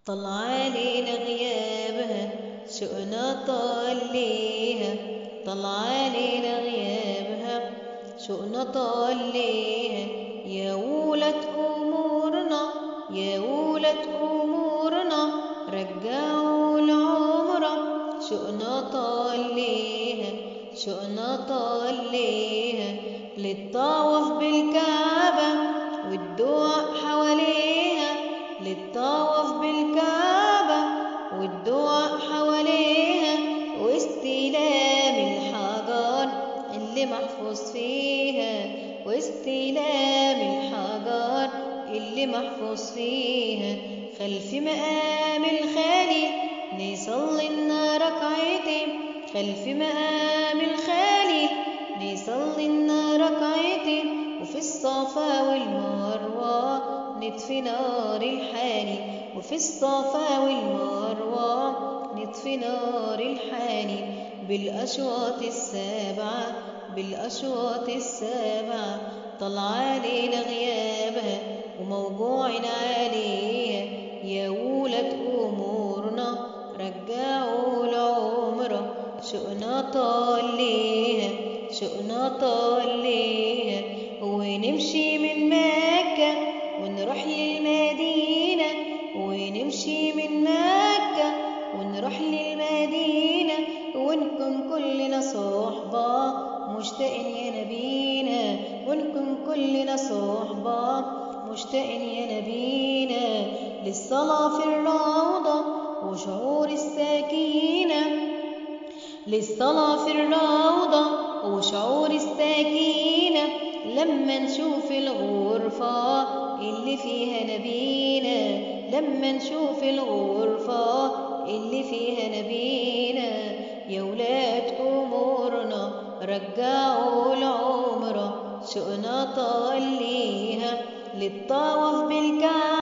طلع علينا غيابها شوقنا طال ليها طلع علينا غيابها شوقنا طال ليها يا ولد أمورنا يا ولد أمورنا رجعوا العمرة شوقنا طال ليها شوقنا طال ليها للطواف بالكعبة والدعاء حواليها للطواف بالكعبة والدعاء حواليها واستلام الحجر اللي محفوظ فيها واستلام الحجر اللي محفوظ فيها خلف مقام الخالي نصلي لنا ركعتين خلف مقام الخالي نصلي لنا ركعتين وفي الصفا والمروة نطفي نار الحاني وفي الصفا والمروة نطفي نار الحاني بالأشواط السبعة بالأشواط السبعة طلع علينا غيابها وموجوع عليها يا ولد أمورنا رجعوا العمرة شوقنا طال ليها شوقنا طال ليها ونمشي من مكة ونروح للمدينة ونمشي من مكة ونروح للمدينة ونكون كلنا صحبة مشتاقين يا نبينا ونكون كلنا صحبة مشتاقين يا نبينا للصلاة في الروضة وشعور السكينة للصلاة في الروضة وشعور السكينة لما نشوف الغرفة اللي فيها نبينا لما نشوف الغرفة اللي فيها نبينا يا ولاد أمورنا رجعوا العمرة شوقنا طال ليها للطواف بالكعبة